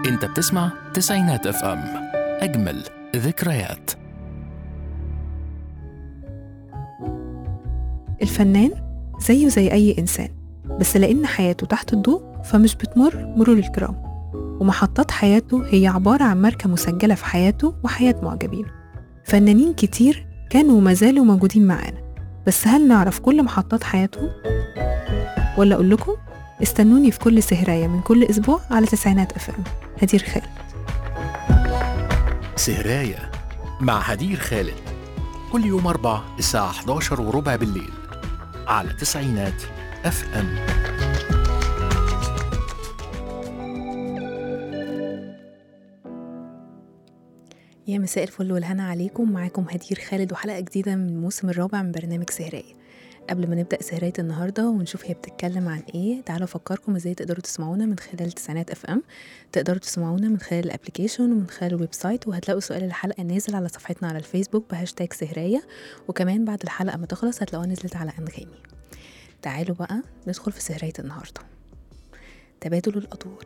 انت بتسمع تسعينات اف ام اجمل ذكريات الفنان زيه زي أي إنسان بس لأن حياته تحت الضوء فمش بتمر مرور الكرام ومحطات حياته هي عبارة عن ماركة مسجلة في حياته وحياة معجبينه فنانين كتير كانوا وما زالوا موجودين معانا بس هل نعرف كل محطات حياتهم؟ ولا أقول لكم استنوني في كل سهراية من كل أسبوع على تسعينات أف أم هدير خالد سهراية مع هدير خالد كل يوم أربع الساعة 11 وربع بالليل على تسعينات اف ام يا مساء الفل والهنا عليكم معاكم هدير خالد وحلقة جديدة من الموسم الرابع من برنامج سهراية قبل ما نبدأ سهراية النهاردة ونشوف هي بتتكلم عن ايه تعالوا افكركم ازاي تقدروا تسمعونا من خلال تسعينات اف ام تقدروا تسمعونا من خلال الابليكيشن ومن خلال الويب سايت وهتلاقوا سؤال الحلقة نازل على صفحتنا على الفيسبوك بهاشتاج سهراية وكمان بعد الحلقة ما تخلص هتلاقوها نزلت على انغامي تعالوا بقى ندخل في سهراية النهاردة تبادل الأدوار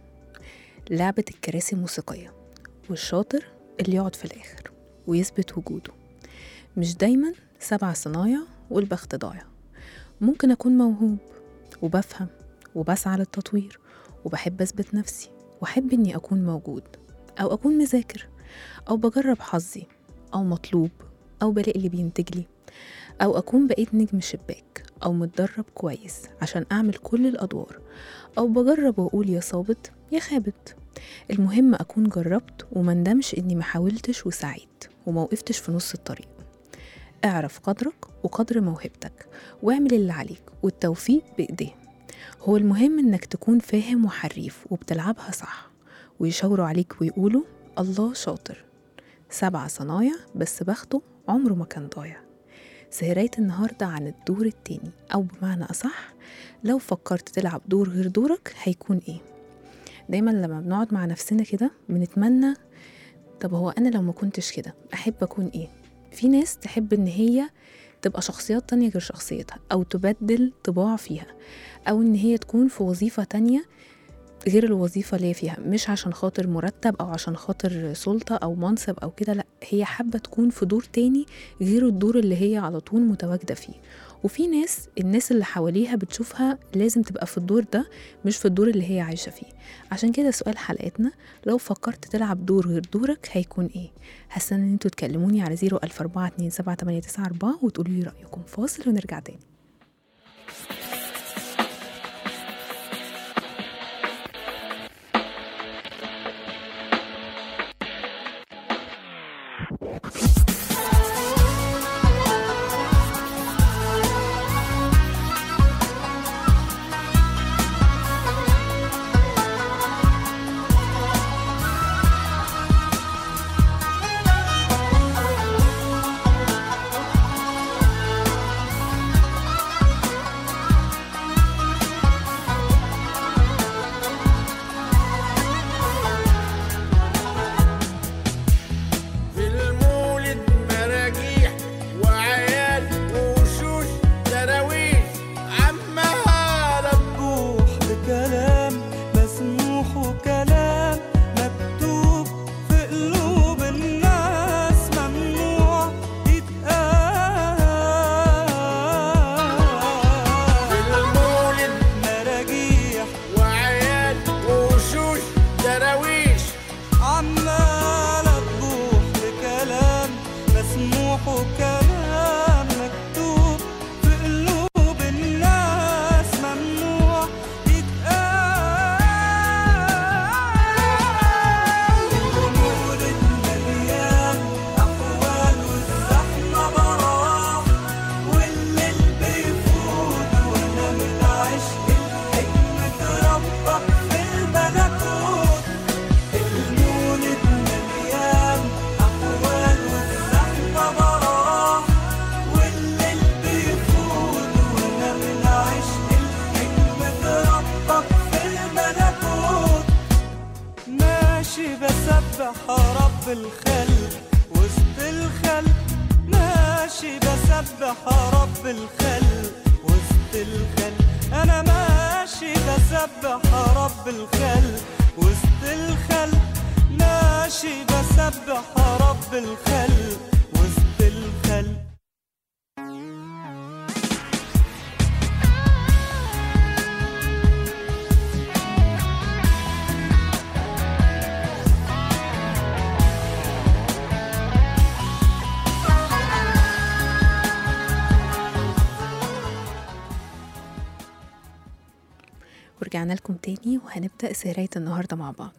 لعبة الكراسي الموسيقية والشاطر اللي يقعد في الآخر ويثبت وجوده مش دايما سبع صنايع والبخت ضايع ممكن أكون موهوب وبفهم وبسعى للتطوير وبحب أثبت نفسي وأحب إني أكون موجود أو أكون مذاكر أو بجرب حظي أو مطلوب أو بلاقي اللي بينتج لي أو أكون بقيت نجم شباك أو متدرب كويس عشان أعمل كل الأدوار أو بجرب وأقول يا صابت يا خابت المهم أكون جربت ومندمش إني محاولتش وسعيت وموقفتش في نص الطريق اعرف قدرك وقدر موهبتك واعمل اللي عليك والتوفيق بإيديه هو المهم إنك تكون فاهم وحريف وبتلعبها صح ويشاوروا عليك ويقولوا الله شاطر سبع صنايع بس بخته عمره ما كان ضايع سهراية النهاردة عن الدور التاني أو بمعنى أصح لو فكرت تلعب دور غير دورك هيكون إيه دايما لما بنقعد مع نفسنا كده بنتمنى طب هو أنا لو ما كنتش كده أحب أكون إيه في ناس تحب إن هي تبقى شخصيات تانية غير شخصيتها أو تبدل طباع فيها أو إن هي تكون في وظيفة تانية غير الوظيفة اللي هي فيها مش عشان خاطر مرتب أو عشان خاطر سلطة أو منصب أو كده لأ هي حابة تكون في دور تاني غير الدور اللي هي على طول متواجدة فيه وفي ناس الناس اللي حواليها بتشوفها لازم تبقى في الدور ده مش في الدور اللي هي عايشة فيه عشان كده سؤال حلقتنا لو فكرت تلعب دور غير دورك هيكون ايه هستنى ان انتوا تكلموني على 004278994 وتقولوا لي رأيكم فاصل ونرجع تاني في المولد مراجيح وعيال ووشوش دراويش عمها مفتوح بكلام مسموح وكلام مكتوب في قلوب الناس ممنوع يتقال في المولد مراجيح وعيال ووشوش دراويش عمالة تبوح بكلام مسموح وكلام مكتوب في قلوب الناس ممنوع يتقال المولد مليان أحوال والزحمة براح والليل بيفوت وأنا من عشق الحلم تربى في البلكون المولد مليان أحوال والزحمة براح والليل بيفوت وأنا من عشق الحلم تربى في البلكون ماشي بسبح رب الخلق وسط الخلق ماشي بسبح رب الخلق وسط الخلق انا ماشي بسبح رب الخلق وسط الخلق ماشي بسبح رب الخلق وسط الخلق ورجعنا لكم تاني وهنبدأ سهرية النهاردة مع بعض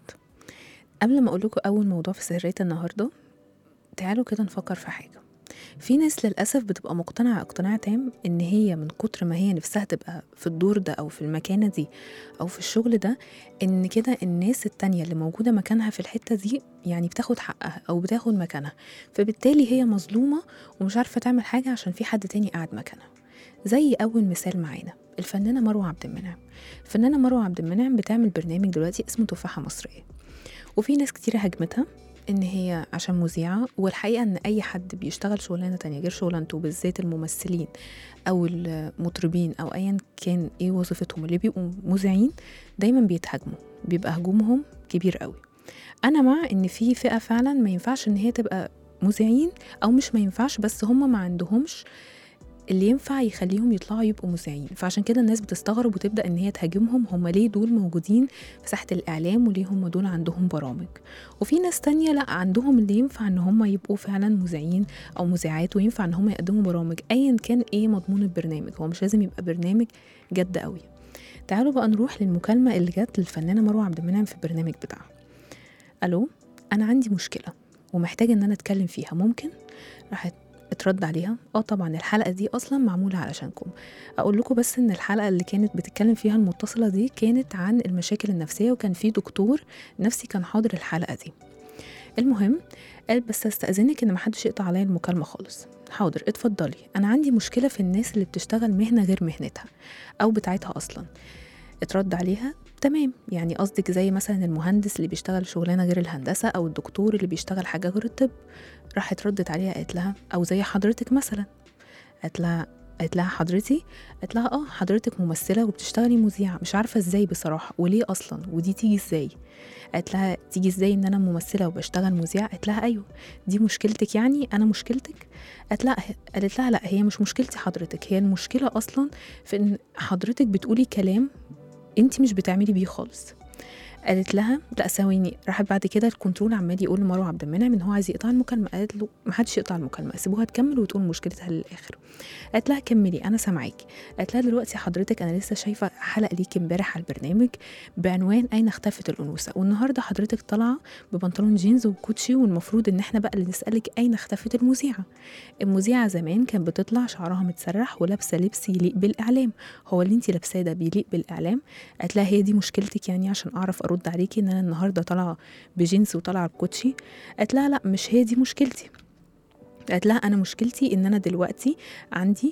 قبل ما أقول لكم أول موضوع في سهرية النهاردة تعالوا كده نفكر في حاجة في ناس للأسف بتبقى مقتنعة اقتناع تام إن هي من كتر ما هي نفسها تبقى في الدور ده أو في المكانة دي أو في الشغل ده إن كده الناس التانية اللي موجودة مكانها في الحتة دي يعني بتاخد حقها أو بتاخد مكانها فبالتالي هي مظلومة ومش عارفة تعمل حاجة عشان في حد تاني قاعد مكانها زي أول مثال معانا الفنانة مروة عبد المنعم الفنانة مروة عبد المنعم بتعمل برنامج دلوقتي اسمه تفاحة مصرية وفي ناس كتير هاجمتها ان هي عشان مذيعة والحقيقة ان اي حد بيشتغل شغلانة تانية غير شغلانته بالذات الممثلين او المطربين او ايا كان ايه وظيفتهم اللي بيبقوا مذيعين دايما بيتهاجموا بيبقى هجومهم كبير قوي انا مع ان في فئة فعلا ما ينفعش ان هي تبقى مذيعين او مش ما ينفعش بس هم ما عندهمش اللي ينفع يخليهم يطلعوا يبقوا مذيعين فعشان كده الناس بتستغرب وتبدا ان هي تهاجمهم هم ليه دول موجودين في ساحه الاعلام وليه هم دول عندهم برامج وفي ناس تانية لا عندهم اللي ينفع ان هم يبقوا فعلا مذيعين او مذيعات وينفع ان هم يقدموا برامج ايا كان ايه مضمون البرنامج هو مش لازم يبقى برنامج جد قوي تعالوا بقى نروح للمكالمه اللي جت للفنانه مروه عبد المنعم في البرنامج بتاعها الو انا عندي مشكله ومحتاجه ان انا اتكلم فيها ممكن راحت اترد عليها اه طبعا الحلقه دي اصلا معموله علشانكم اقول لكم بس ان الحلقه اللي كانت بتتكلم فيها المتصله دي كانت عن المشاكل النفسيه وكان في دكتور نفسي كان حاضر الحلقه دي المهم قال بس استاذنك ان محدش يقطع عليا المكالمه خالص حاضر اتفضلي انا عندي مشكله في الناس اللي بتشتغل مهنه غير مهنتها او بتاعتها اصلا اترد عليها تمام يعني قصدك زي مثلا المهندس اللي بيشتغل شغلانه غير الهندسه او الدكتور اللي بيشتغل حاجه غير الطب راحت ردت عليها قالت لها او زي حضرتك مثلا قالت لها قالت لها حضرتي قالت لها اه حضرتك ممثله وبتشتغلي مذيعه مش عارفه ازاي بصراحه وليه اصلا ودي تيجي ازاي قالت لها تيجي ازاي ان انا ممثله وبشتغل مذيعه قالت لها ايوه دي مشكلتك يعني انا مشكلتك قالت لا قالت لها لا هي مش مشكلتي حضرتك هي المشكله اصلا في ان حضرتك بتقولي كلام انت مش بتعملي بيه خالص قالت لها لا ثواني راحت بعد كده الكنترول عمال يقول لمروه عبد المنعم ان هو عايز يقطع المكالمه قالت له ما حدش يقطع المكالمه سيبوها تكمل وتقول مشكلتها للاخر قالت لها كملي انا سامعاكي قالت لها دلوقتي حضرتك انا لسه شايفه حلقه ليكي امبارح على البرنامج بعنوان اين اختفت الانوثه والنهارده حضرتك طالعه ببنطلون جينز وكوتشي والمفروض ان احنا بقى اللي نسالك اين اختفت المذيعه المذيعه زمان كانت بتطلع شعرها متسرح ولابسه لبس يليق بالاعلام هو اللي انت لابساه ده بيليق بالاعلام قالت لها هي دي مشكلتك يعني عشان اعرف ارد عليكي ان انا النهارده طالعه بجينز وطالعه بكوتشي قالت لها لا مش هي دي مشكلتي قالت لها انا مشكلتي ان انا دلوقتي عندي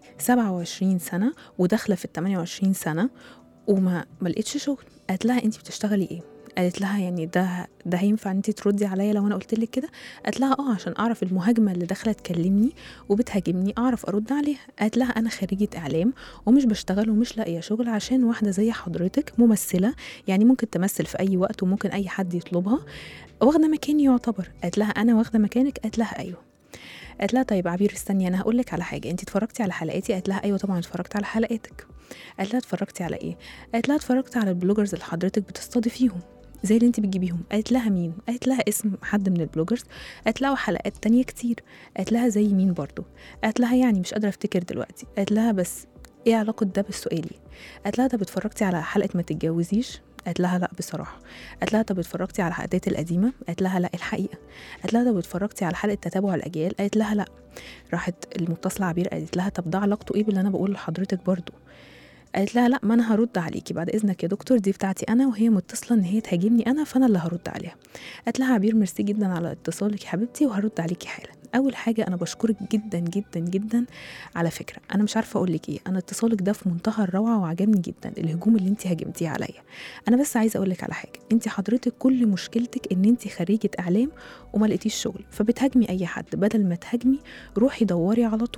27 سنه وداخله في ال 28 سنه وما ما لقيتش شغل قالت لها انت بتشتغلي ايه قالت لها يعني ده ده هينفع انت تردي عليا لو انا قلت لك كده قالت لها اه عشان اعرف المهاجمه اللي داخله تكلمني وبتهاجمني اعرف ارد عليها قالت لها انا خريجه اعلام ومش بشتغل ومش لاقيه شغل عشان واحده زي حضرتك ممثله يعني ممكن تمثل في اي وقت وممكن اي حد يطلبها واخده مكاني يعتبر قالت لها انا واخده مكانك قالت لها ايوه قالت لها طيب عبير استني انا هقول لك على حاجه انت اتفرجتي على حلقاتي قالت لها ايوه طبعا اتفرجت على حلقاتك قالت لها اتفرجتي على ايه قالت لها اتفرجت على البلوجرز اللي حضرتك بتستضيفيهم زي اللي انت بتجيبيهم قالت لها مين قالت لها اسم حد من البلوجرز قالت لها وحلقات تانية كتير قالت لها زي مين برضو قالت لها يعني مش قادره افتكر دلوقتي قالت لها بس ايه علاقه ده بالسؤالي قالت لها طب اتفرجتي على حلقه ما تتجوزيش قالت لها لا بصراحه قالت لها طب اتفرجتي على الحلقات القديمه قالت لها لا الحقيقه قالت لها طب اتفرجتي على حلقه تتابع الاجيال قالت لها لا راحت المتصله عبير قالت لها طب ده علاقته ايه باللي انا بقوله لحضرتك برضو قالت لها لا ما انا هرد عليكي بعد اذنك يا دكتور دي بتاعتي انا وهي متصله ان هي تهاجمني انا فانا اللي هرد عليها قالت لها عبير ميرسي جدا على اتصالك يا حبيبتي وهرد عليكي حالا اول حاجه انا بشكرك جدا جدا جدا على فكره انا مش عارفه اقول لك ايه انا اتصالك ده في منتهى الروعه وعجبني جدا الهجوم اللي انت هاجمتيه عليا انا بس عايزه اقول لك على حاجه انت حضرتك كل مشكلتك ان انت خريجه اعلام وما لقيتيش شغل فبتهاجمي اي حد بدل ما تهاجمي روحي دوري على طول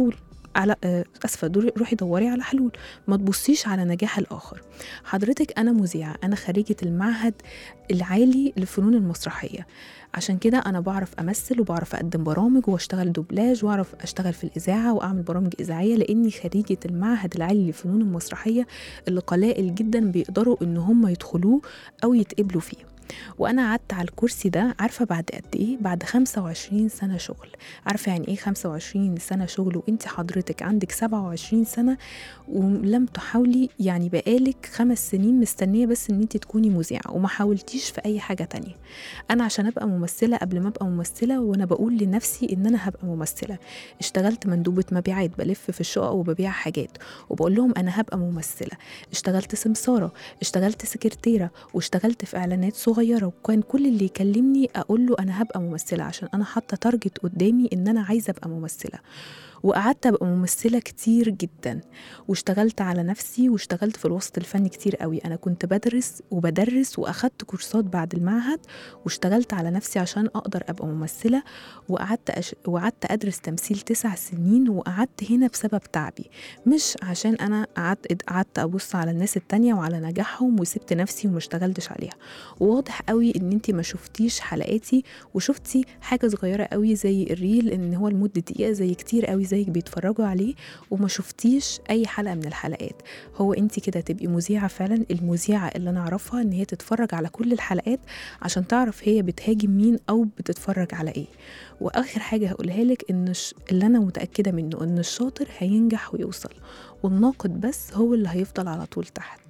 على آه، اسفه دوري- روحي دوري على حلول ما تبصيش على نجاح الاخر حضرتك انا مذيعه انا خريجه المعهد العالي للفنون المسرحيه عشان كده انا بعرف امثل وبعرف اقدم برامج واشتغل دوبلاج واعرف اشتغل في الاذاعه واعمل برامج اذاعيه لاني خريجه المعهد العالي للفنون المسرحيه اللي قلائل جدا بيقدروا ان هم يدخلوه او يتقبلوا فيه وانا قعدت على الكرسي ده عارفه بعد قد ايه بعد 25 سنه شغل عارفه يعني ايه 25 سنه شغل وانت حضرتك عندك 27 سنه ولم تحاولي يعني بقالك خمس سنين مستنيه بس ان انت تكوني مذيعه وما حاولتيش في اي حاجه تانية انا عشان ابقى ممثله قبل ما ابقى ممثله وانا بقول لنفسي ان انا هبقى ممثله اشتغلت مندوبه مبيعات بلف في الشقق وببيع حاجات وبقول لهم انا هبقى ممثله اشتغلت سمساره اشتغلت سكرتيره واشتغلت في اعلانات صغيره وكان كل اللي يكلمني اقول له انا هبقى ممثله عشان انا حاطه تارجت قدامي ان انا عايزه ابقى ممثله وقعدت ابقى ممثله كتير جدا واشتغلت على نفسي واشتغلت في الوسط الفني كتير قوي انا كنت بدرس وبدرس واخدت كورسات بعد المعهد واشتغلت على نفسي عشان اقدر ابقى ممثله وقعدت أش... وقعدت ادرس تمثيل تسع سنين وقعدت هنا بسبب تعبي مش عشان انا قعدت قعدت ابص على الناس التانية وعلى نجاحهم وسبت نفسي وما اشتغلتش عليها وواضح قوي ان انت ما شفتيش حلقاتي وشفتي حاجه صغيره قوي زي الريل ان هو لمده دقيقه زي كتير قوي زيك بيتفرجوا عليه وما شفتيش اي حلقه من الحلقات هو انت كده تبقي مذيعه فعلا المذيعه اللي انا اعرفها ان هي تتفرج على كل الحلقات عشان تعرف هي بتهاجم مين او بتتفرج على ايه واخر حاجه هقولها لك ان الش- اللي انا متاكده منه ان الشاطر هينجح ويوصل والناقد بس هو اللي هيفضل على طول تحت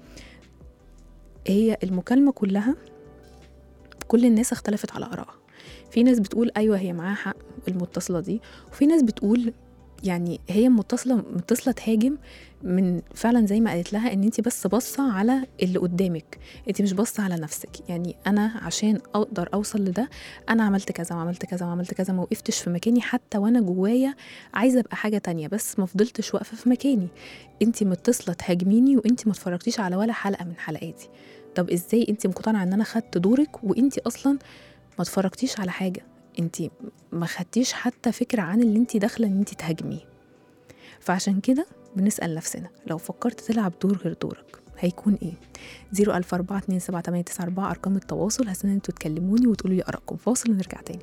هي المكالمه كلها كل الناس اختلفت على ارائها في ناس بتقول ايوه هي معاها حق المتصله دي وفي ناس بتقول يعني هي متصله متصله تهاجم من فعلا زي ما قالت لها ان انت بس باصه على اللي قدامك انت مش باصه على نفسك يعني انا عشان اقدر اوصل لده انا عملت كذا وعملت كذا وعملت كذا ما وقفتش في مكاني حتى وانا جوايا عايزه ابقى حاجه تانية بس ما فضلتش واقفه في مكاني انت متصله تهاجميني وانت ما اتفرجتيش على ولا حلقه من حلقاتي طب ازاي انت مقتنعه ان انا خدت دورك وانت اصلا ما اتفرجتيش على حاجه انت ما خدتيش حتى فكره عن اللي انت داخله ان انت تهاجميه فعشان كده بنسال نفسنا لو فكرت تلعب دور غير دورك هيكون ايه 004278994 ارقام التواصل هستنى انتوا تكلموني وتقولوا لي ارائكم فاصل ونرجع تاني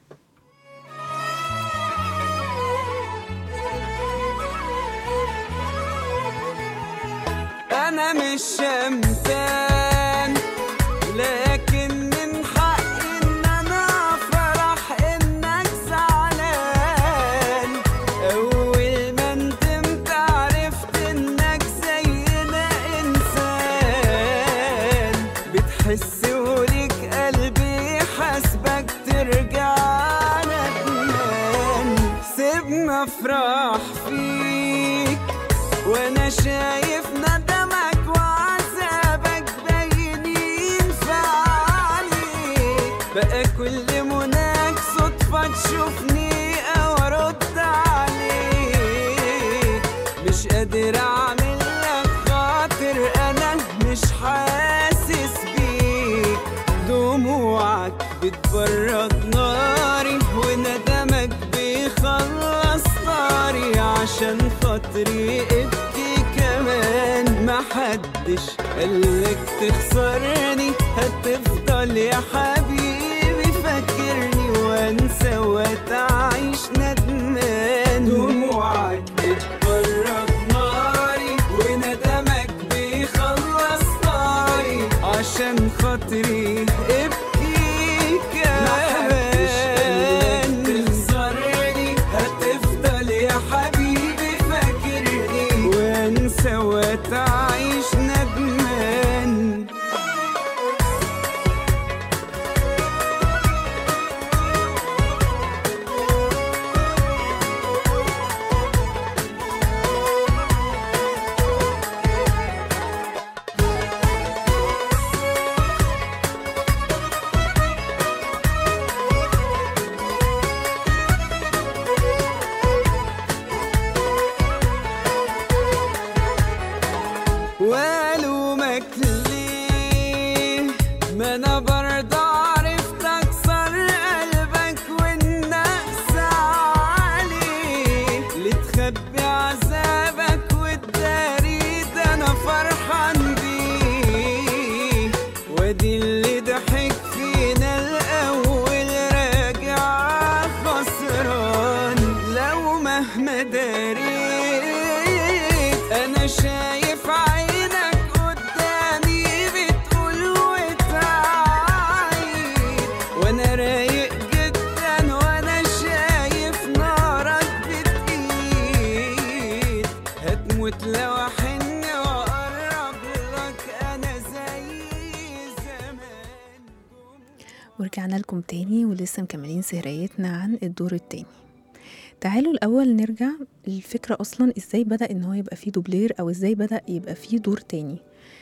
انا مش شمتان لكن من حقي ان انا افرح انك زعلان اول ما ندمت عرفت انك زينا انسان بتحس وليك قلبي حاسبك ترجع ندمان سيبنا افرح فيك وانا شايف ندمك وعذابك باينين في عينيك بقى كل مناك صدفة تشوفني او ارد عليك مش قادر اعمل لك خاطر انا مش حاسس بيك دموعك بتبرد ناري وندمك بيخلص طاري عشان خاطري ابكي كمان محدش قالك تخسرني هتفضل يا حبيبي فاكرني وانسى وتعيش ندمان دموعك بتبرد ناري وندمك بيخلص طاري عشان خاطري ابكي كمان تخسرني هتفضل يا حبيبي فاكرني وانسى وتعيش ندمان والومك ليه ما انا برضه عرفت اكسر قلبك والنقص عليه اللي تخبي ورجعنا لكم تاني ولسه مكملين سهريتنا عن الدور التاني تعالوا الأول نرجع الفكرة أصلا إزاي بدأ إن هو يبقى فيه دوبلير أو إزاي بدأ يبقى فيه دور تاني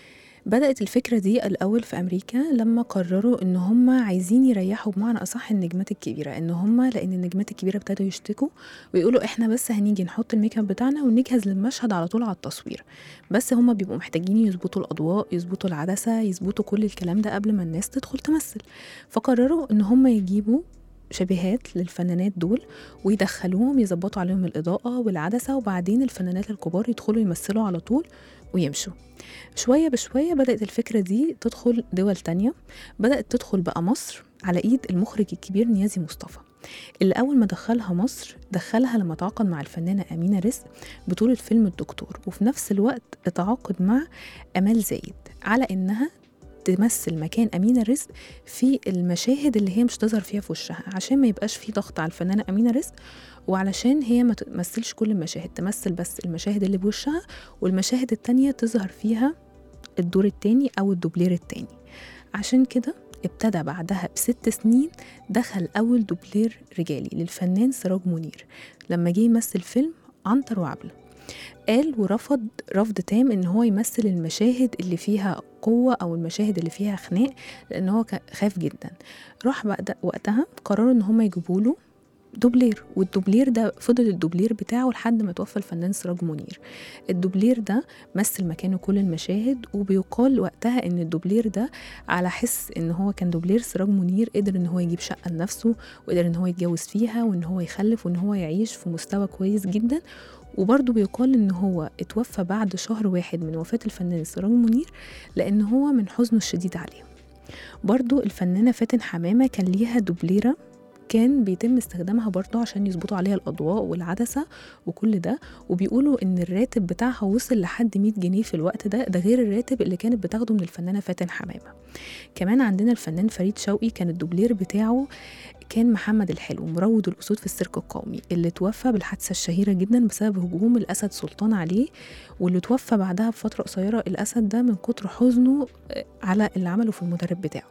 بدأت الفكرة دي الأول في أمريكا لما قرروا إن هم عايزين يريحوا بمعنى أصح النجمات الكبيرة إن هم لأن النجمات الكبيرة ابتدوا يشتكوا ويقولوا إحنا بس هنيجي نحط الميك اب بتاعنا ونجهز للمشهد على طول على التصوير بس هم بيبقوا محتاجين يظبطوا الأضواء يظبطوا العدسة يظبطوا كل الكلام ده قبل ما الناس تدخل تمثل فقرروا إن هم يجيبوا شبيهات للفنانات دول ويدخلوهم يظبطوا عليهم الإضاءة والعدسة وبعدين الفنانات الكبار يدخلوا يمثلوا على طول ويمشوا شوية بشوية بدأت الفكرة دي تدخل دول تانية بدأت تدخل بقى مصر على إيد المخرج الكبير نيازي مصطفى اللي أول ما دخلها مصر دخلها لما تعاقد مع الفنانة أمينة رزق بطولة فيلم الدكتور وفي نفس الوقت اتعاقد مع أمال زايد على إنها تمثل مكان أمينة رزق في المشاهد اللي هي مش تظهر فيها في وشها عشان ما يبقاش في ضغط على الفنانة أمينة رزق وعلشان هي ما تمثلش كل المشاهد تمثل بس المشاهد اللي بوشها والمشاهد التانية تظهر فيها الدور التاني أو الدوبلير التاني عشان كده ابتدى بعدها بست سنين دخل أول دوبلير رجالي للفنان سراج منير لما جه يمثل فيلم عنتر وعبلة قال ورفض رفض تام ان هو يمثل المشاهد اللي فيها قوة او المشاهد اللي فيها خناق لان هو كا- خاف جدا راح بعد وقتها قرروا ان هم يجيبوا له دوبلير والدوبلير ده فضل الدوبلير بتاعه لحد ما توفى الفنان سراج منير الدوبلير ده مثل مكانه كل المشاهد وبيقال وقتها ان الدوبلير ده على حس ان هو كان دوبلير سراج منير قدر ان هو يجيب شقه لنفسه وقدر ان هو يتجوز فيها وان هو يخلف وان هو يعيش في مستوى كويس جدا وبرضه بيقال ان هو اتوفى بعد شهر واحد من وفاه الفنان سراج منير لان هو من حزنه الشديد عليه برضه الفنانه فاتن حمامه كان ليها دوبليره كان بيتم استخدامها برضه عشان يظبطوا عليها الأضواء والعدسة وكل ده وبيقولوا إن الراتب بتاعها وصل لحد 100 جنيه في الوقت ده ده غير الراتب اللي كانت بتاخده من الفنانة فاتن حمامة كمان عندنا الفنان فريد شوقي كان الدوبلير بتاعه كان محمد الحلو مروض الأسود في السيرك القومي اللي توفى بالحادثة الشهيرة جدا بسبب هجوم الأسد سلطان عليه واللي توفى بعدها بفترة قصيرة الأسد ده من كتر حزنه آه، على اللي عمله في المدرب بتاعه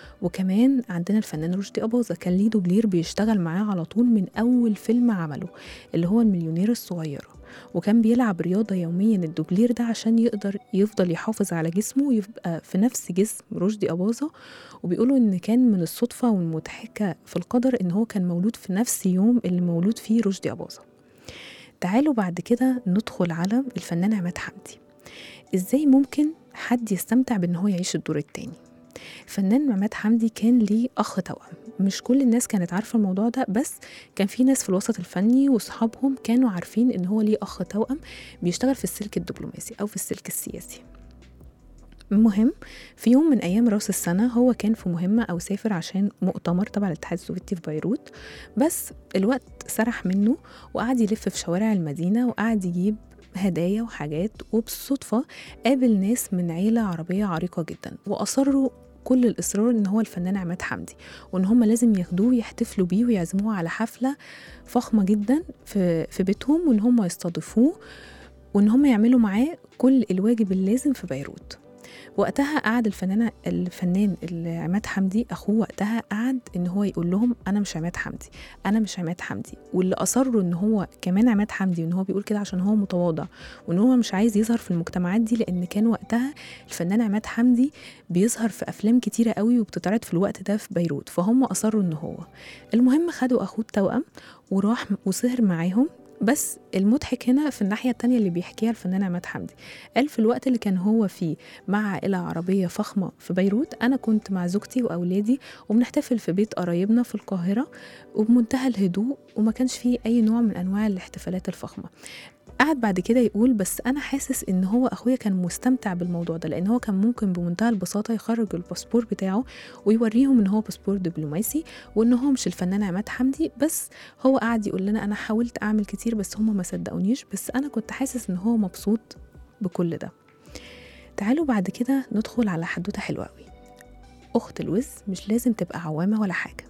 وكمان عندنا الفنان رشدي أباظة كان ليه دوبلير بيشتغل معاه على طول من أول فيلم عمله اللي هو المليونير الصغيرة وكان بيلعب رياضة يوميا الدوبلير ده عشان يقدر يفضل يحافظ على جسمه ويبقى في نفس جسم رشدي أباظة وبيقولوا إن كان من الصدفة والمضحكة في القدر إن هو كان مولود في نفس يوم اللي مولود فيه رشدي أباظة تعالوا بعد كده ندخل على الفنان عماد حمدي إزاي ممكن حد يستمتع بإن هو يعيش الدور التاني الفنان عماد حمدي كان ليه اخ توأم مش كل الناس كانت عارفه الموضوع ده بس كان في ناس في الوسط الفني واصحابهم كانوا عارفين ان هو ليه اخ توأم بيشتغل في السلك الدبلوماسي او في السلك السياسي المهم في يوم من ايام راس السنه هو كان في مهمه او سافر عشان مؤتمر تبع الاتحاد السوفيتي في بيروت بس الوقت سرح منه وقعد يلف في شوارع المدينه وقعد يجيب هدايا وحاجات وبالصدفة قابل ناس من عيلة عربية عريقة جدا وأصروا كل الإصرار إن هو الفنان عماد حمدي وإن هم لازم ياخدوه يحتفلوا بيه ويعزموه على حفلة فخمة جدا في, في بيتهم وإن هم يستضيفوه وإن هم يعملوا معاه كل الواجب اللازم في بيروت وقتها قعد الفنانة الفنان اللي عماد حمدي أخوه وقتها قعد إن هو يقول لهم أنا مش عماد حمدي أنا مش عماد حمدي واللي أصروا إن هو كمان عماد حمدي وإن هو بيقول كده عشان هو متواضع وإن هو مش عايز يظهر في المجتمعات دي لأن كان وقتها الفنان عماد حمدي بيظهر في أفلام كتيرة قوي وبتتعرض في الوقت ده في بيروت فهم أصروا إن هو المهم خدوا أخوه التوأم وراح وسهر معاهم بس المضحك هنا في الناحية التانية اللي بيحكيها الفنان عماد حمدي قال في الوقت اللي كان هو فيه مع عائلة عربية فخمة في بيروت أنا كنت مع زوجتي وأولادي وبنحتفل في بيت قرايبنا في القاهرة وبمنتهى الهدوء وما كانش فيه أي نوع من أنواع الاحتفالات الفخمة قعد بعد كده يقول بس انا حاسس ان هو اخويا كان مستمتع بالموضوع ده لان هو كان ممكن بمنتهى البساطه يخرج الباسبور بتاعه ويوريهم ان هو باسبور دبلوماسي وان هو مش الفنان عماد حمدي بس هو قعد يقول لنا انا حاولت اعمل كتير بس هم ما صدقونيش بس انا كنت حاسس ان هو مبسوط بكل ده تعالوا بعد كده ندخل على حدوته حلوه قوي اخت الوز مش لازم تبقى عوامه ولا حاجه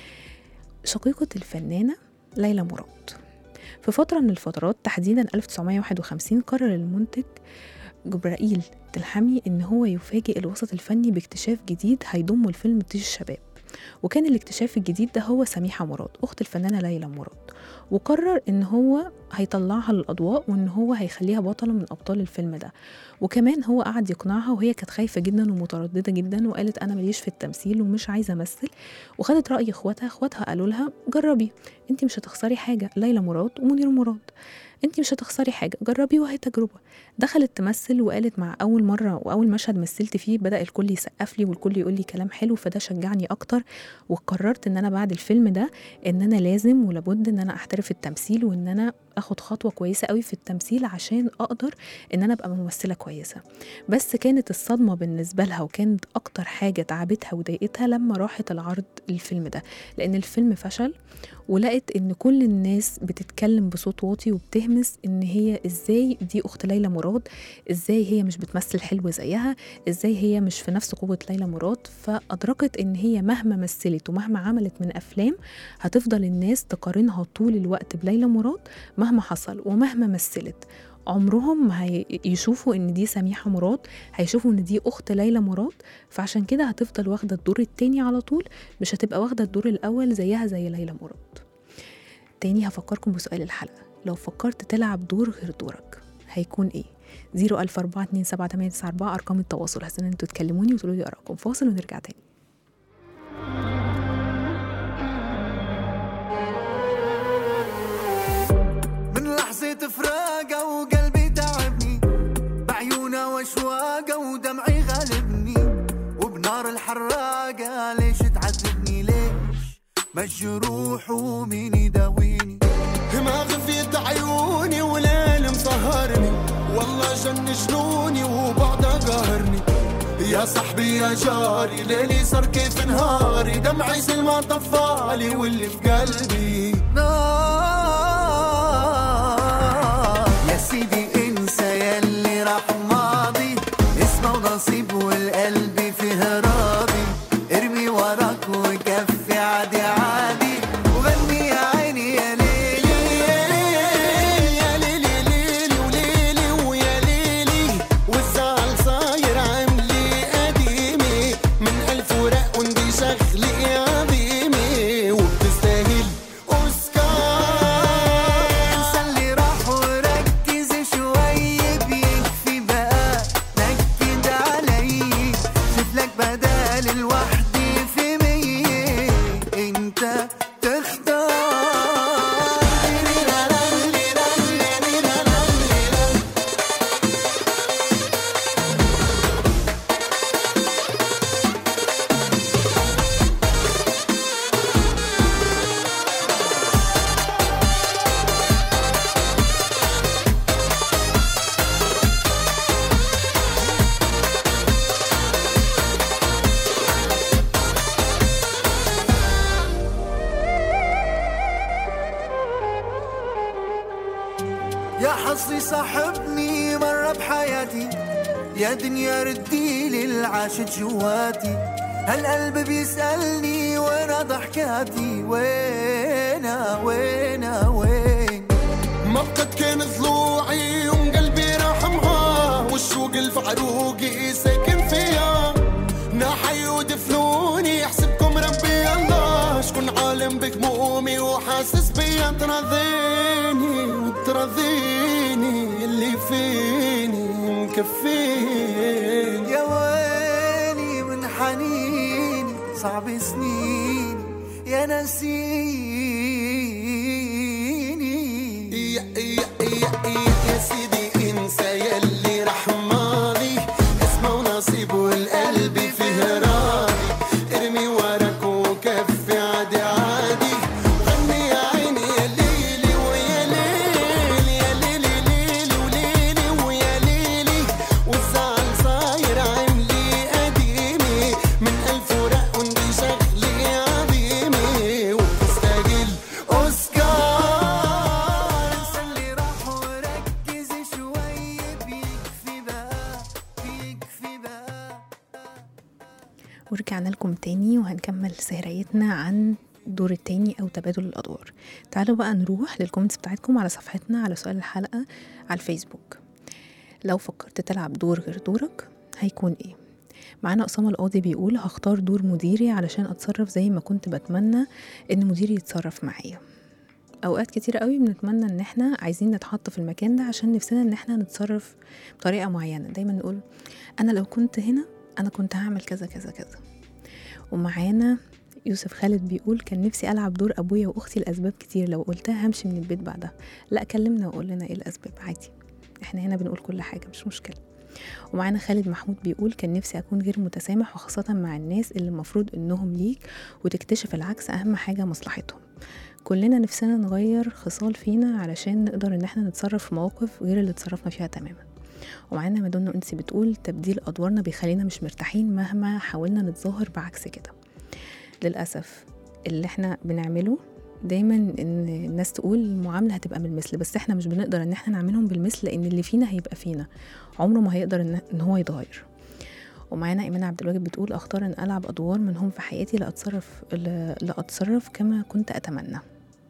شقيقه الفنانه ليلى مراد في فترة من الفترات تحديدا 1951 قرر المنتج جبرائيل تلحمي إن هو يفاجئ الوسط الفني باكتشاف جديد هيضمه الفيلم طيش الشباب وكان الاكتشاف الجديد ده هو سميحة مراد أخت الفنانة ليلى مراد وقرر إن هو هيطلعها للأضواء وإن هو هيخليها بطلة من أبطال الفيلم ده وكمان هو قعد يقنعها وهي كانت خايفة جدا ومترددة جدا وقالت أنا ماليش في التمثيل ومش عايزة أمثل وخدت رأي إخواتها إخواتها قالوا لها جربي أنت مش هتخسري حاجة ليلى مراد ومنير مراد انت مش هتخسري حاجه جربي وهي تجربه دخلت تمثل وقالت مع اول مره واول مشهد مثلت فيه بدا الكل يسقف لي والكل يقول لي كلام حلو فده شجعني اكتر وقررت ان انا بعد الفيلم ده ان انا لازم ولابد ان انا احترف التمثيل وان انا اخد خطوه كويسه قوي في التمثيل عشان اقدر ان انا ابقى ممثله كويسه بس كانت الصدمه بالنسبه لها وكانت اكتر حاجه تعبتها وضايقتها لما راحت العرض الفيلم ده لان الفيلم فشل ولقت ان كل الناس بتتكلم بصوت واطي وبتهمس ان هي ازاي دي اخت ليلى مراد ازاي هي مش بتمثل حلو زيها ازاي هي مش في نفس قوه ليلى مراد فادركت ان هي مهما مثلت ومهما عملت من افلام هتفضل الناس تقارنها طول الوقت بليلى مراد مهما حصل ومهما مثلت عمرهم ما هيشوفوا ان دي سميحه مراد هيشوفوا ان دي اخت ليلى مراد فعشان كده هتفضل واخده الدور التاني على طول مش هتبقى واخده الدور الاول زيها زي ليلى مراد تاني هفكركم بسؤال الحلقه لو فكرت تلعب دور غير دورك هيكون ايه 004278994 ارقام التواصل هستنى انتوا تكلموني وتقولوا لي ارقام فاصل ونرجع تاني من لحظة فراقة وقلبي تعبني بعيونها واشواقة ودمعي غالبني وبنار الحراقة ليش تعذبني ليش مجروح ومين يداويني ما غفيت عيوني وليل مسهرني والله جن جنوني وبعدها قهرني يا صاحبي يا جاري ليلي صار كيف نهاري دمعي زي ما طفالي واللي في قلبي نار يا سيدي انسى يلي راح ماضي اسمه ونصيب والقلب فيه راضي ارمي وراك وكفي عادي عادي وغني يا عيني يا ليلي يا ليلي ليلي وليلي ويا ليلي والزعل صاير عاملي قديمي من ألف ورق وندي شغلي عظيمي وبتستاهل أوسكار انسى اللي راح وركز شوي بيكفي بقى نكد علي شوف لك بدل الوحدي في مية انت تختار يا حظي صاحبني مرة بحياتي يا دنيا رديلي العاشت جواتي هالقلب بيسألني وين ضحكاتي وينا وينا وين ما بقت كان ضلوعي يوم قلبي راح معاه والشوق الفعروقي ساكن فيها ناحي ودفنوني يحسبكم ربي الله شكون عالم بهمومي وحاسس بيا ترضيني وترضيني اللي فيني مكفيني يا ويلي من حنيني صعب سنيني يا نسيني يا, يا, يا, يا, يا سيدي انسى يلي راح ماضي اسمه ونصيب والقلب فيه راضي ارمي وراك وكفي عادي عادي غني يا عيني يا ليلي ويا ليلي يا ليلي ليلي وليلي ويا ليلي والزعل صاير عاملي قديمي من ألف ورق وندي شغلي عظيمي وبتستاهل أوسكار انسى اللي راح وركز شوي بيكفي بقى بيكفي بقى ورجعنا لكم تاني وهنكمل سهريتنا عن الدور التاني أو تبادل الأدوار تعالوا بقى نروح للكومنتس بتاعتكم على صفحتنا على سؤال الحلقة على الفيسبوك لو فكرت تلعب دور غير دورك هيكون ايه معانا أسامة القاضي بيقول هختار دور مديري علشان أتصرف زي ما كنت بتمنى إن مديري يتصرف معايا أوقات كتير قوي بنتمنى إن إحنا عايزين نتحط في المكان ده عشان نفسنا إن إحنا نتصرف بطريقة معينة دايما نقول أنا لو كنت هنا أنا كنت هعمل كذا كذا كذا ومعانا يوسف خالد بيقول كان نفسي ألعب دور أبويا وأختي لأسباب كتير لو قلتها همشي من البيت بعدها لا كلمنا وقول لنا إيه الأسباب عادي إحنا هنا بنقول كل حاجة مش مشكلة ومعانا خالد محمود بيقول كان نفسي أكون غير متسامح وخاصة مع الناس اللي المفروض إنهم ليك وتكتشف العكس أهم حاجة مصلحتهم كلنا نفسنا نغير خصال فينا علشان نقدر إن احنا نتصرف في مواقف غير اللي اتصرفنا فيها تماما ومعانا مادونا أنسي بتقول تبديل أدوارنا بيخلينا مش مرتاحين مهما حاولنا نتظاهر بعكس كده للأسف اللي احنا بنعمله دايما ان الناس تقول المعامله هتبقى بالمثل بس احنا مش بنقدر ان احنا نعملهم بالمثل لان اللي فينا هيبقى فينا عمره ما هيقدر ان, إن هو يتغير ومعانا ايمان عبد الواجد بتقول اختار ان العب ادوار منهم في حياتي لاتصرف لاتصرف كما كنت اتمنى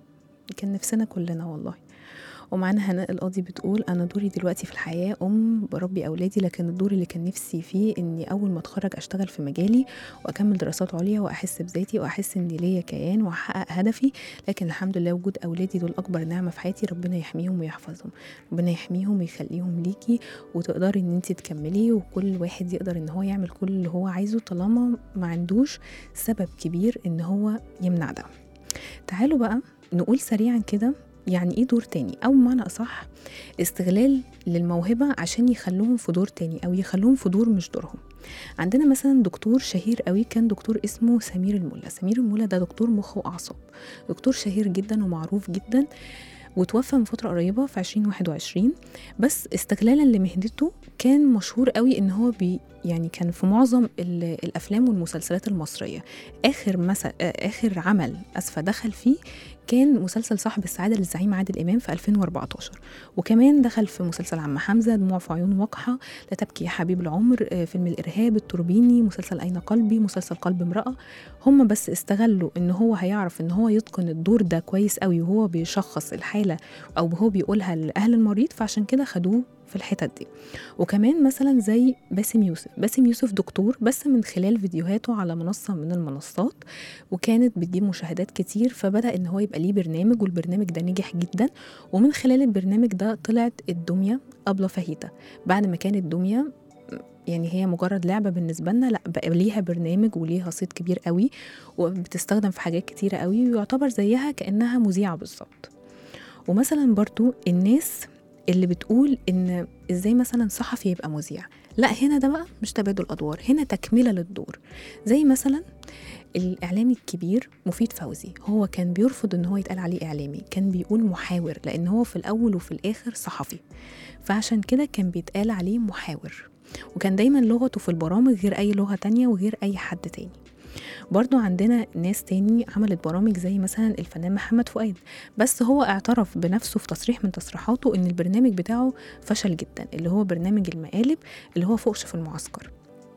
كان نفسنا كلنا والله ومعانا هناء القاضي بتقول انا دوري دلوقتي في الحياه ام بربي اولادي لكن الدور اللي كان نفسي فيه اني اول ما اتخرج اشتغل في مجالي واكمل دراسات عليا واحس بذاتي واحس ان ليا كيان واحقق هدفي لكن الحمد لله وجود اولادي دول اكبر نعمه في حياتي ربنا يحميهم ويحفظهم ربنا يحميهم ويخليهم ليكي وتقدري ان انت تكملي وكل واحد يقدر ان هو يعمل كل اللي هو عايزه طالما ما عندوش سبب كبير ان هو يمنع ده تعالوا بقى نقول سريعا كده يعني ايه دور تاني او بمعنى اصح استغلال للموهبه عشان يخلوهم في دور تاني او يخلوهم في دور مش دورهم عندنا مثلا دكتور شهير قوي كان دكتور اسمه سمير الملا سمير الملا ده دكتور مخ واعصاب دكتور شهير جدا ومعروف جدا وتوفى من فترة قريبة في 2021 بس استغلالا لمهنته كان مشهور قوي ان هو بي يعني كان في معظم ال- الافلام والمسلسلات المصرية اخر مثل اخر عمل اسفة دخل فيه كان مسلسل صاحب السعادة للزعيم عادل إمام في 2014 وكمان دخل في مسلسل عم حمزة دموع في عيون وقحة لا تبكي يا حبيب العمر آه، فيلم الإرهاب التوربيني مسلسل أين قلبي مسلسل قلب امرأة هم بس استغلوا إن هو هيعرف إن هو يتقن الدور ده كويس قوي وهو بيشخص الحالة أو هو بيقولها لأهل المريض فعشان كده خدوه في الحتت دي وكمان مثلا زي باسم يوسف باسم يوسف دكتور بس من خلال فيديوهاته على منصة من المنصات وكانت بتجيب مشاهدات كتير فبدأ ان هو يبقى ليه برنامج والبرنامج ده نجح جدا ومن خلال البرنامج ده طلعت الدمية أبلة فاهيتا بعد ما كانت دمية يعني هي مجرد لعبة بالنسبة لنا لا بقى ليها برنامج وليها صيت كبير قوي وبتستخدم في حاجات كتيرة قوي ويعتبر زيها كأنها مذيعة بالظبط ومثلا برضو الناس اللي بتقول ان ازاي مثلا صحفي يبقى مذيع لا هنا ده بقى مش تبادل ادوار هنا تكمله للدور زي مثلا الاعلامي الكبير مفيد فوزي هو كان بيرفض ان هو يتقال عليه اعلامي كان بيقول محاور لان هو في الاول وفي الاخر صحفي فعشان كده كان بيتقال عليه محاور وكان دايما لغته في البرامج غير اي لغه تانية وغير اي حد تاني برضو عندنا ناس تاني عملت برامج زي مثلا الفنان محمد فؤاد بس هو اعترف بنفسه في تصريح من تصريحاته ان البرنامج بتاعه فشل جدا اللي هو برنامج المقالب اللي هو فوقش في المعسكر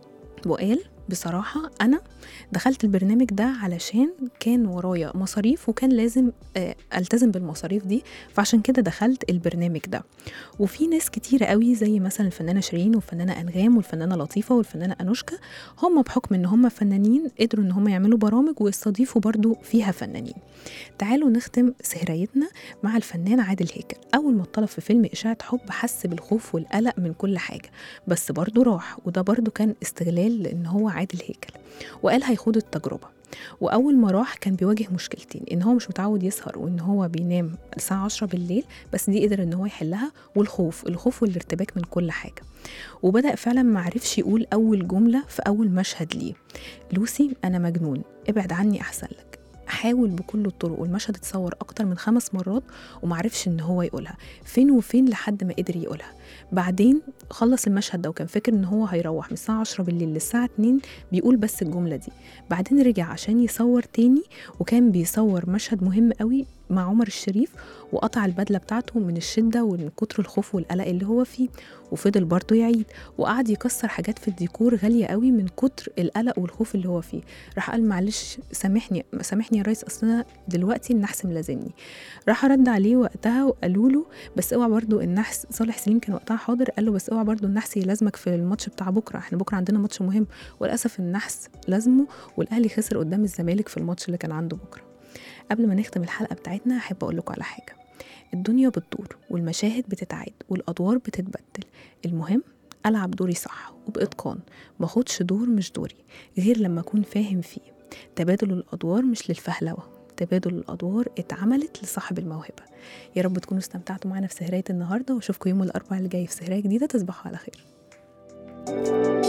وقال بصراحة أنا دخلت البرنامج ده علشان كان ورايا مصاريف وكان لازم آه، ألتزم بالمصاريف دي فعشان كده دخلت البرنامج ده وفي ناس كتيرة قوي زي مثلا الفنانة شيرين والفنانة أنغام والفنانة لطيفة والفنانة أنوشكا هم بحكم إن هم فنانين قدروا إن هم يعملوا برامج ويستضيفوا برضو فيها فنانين تعالوا نختم سهريتنا مع الفنان عادل هيكل أول ما اتطلب في فيلم إشاعة حب حس بالخوف والقلق من كل حاجة بس برضو راح وده برضو كان استغلال لأن هو عادل هيكل وقال هيخوض التجربة وأول ما راح كان بيواجه مشكلتين إن هو مش متعود يسهر وإن هو بينام الساعة 10 بالليل بس دي قدر إن هو يحلها والخوف الخوف والارتباك من كل حاجة وبدأ فعلا معرفش يقول أول جملة في أول مشهد ليه لوسي أنا مجنون ابعد عني أحسن لك حاول بكل الطرق والمشهد اتصور اكتر من خمس مرات ومعرفش ان هو يقولها فين وفين لحد ما قدر يقولها بعدين خلص المشهد ده وكان فاكر ان هو هيروح من الساعه 10 بالليل للساعه 2 بيقول بس الجمله دي بعدين رجع عشان يصور تاني وكان بيصور مشهد مهم قوي مع عمر الشريف وقطع البدله بتاعته من الشده ومن كتر الخوف والقلق اللي هو فيه وفضل برضه يعيد وقعد يكسر حاجات في الديكور غاليه قوي من كتر القلق والخوف اللي هو فيه راح قال معلش سامحني سامحني يا ريس اصل انا دلوقتي النحس ملازمني راح رد عليه وقتها وقالوا له بس اوعى برضه النحس صالح سليم كان وقتها حاضر قال له بس اوعى برضه النحس يلازمك في الماتش بتاع بكره احنا بكره عندنا ماتش مهم وللاسف النحس لازمه والاهلي خسر قدام الزمالك في الماتش اللي كان عنده بكره قبل ما نختم الحلقه بتاعتنا احب اقول لكم على حاجه الدنيا بتدور والمشاهد بتتعاد والادوار بتتبدل المهم العب دوري صح وباتقان ماخدش دور مش دوري غير لما اكون فاهم فيه تبادل الادوار مش للفهلوه تبادل الادوار اتعملت لصاحب الموهبه يا رب تكونوا استمتعتوا معنا في سهرية النهارده واشوفكم يوم الاربعاء اللي جاي في سهرية جديده تصبحوا على خير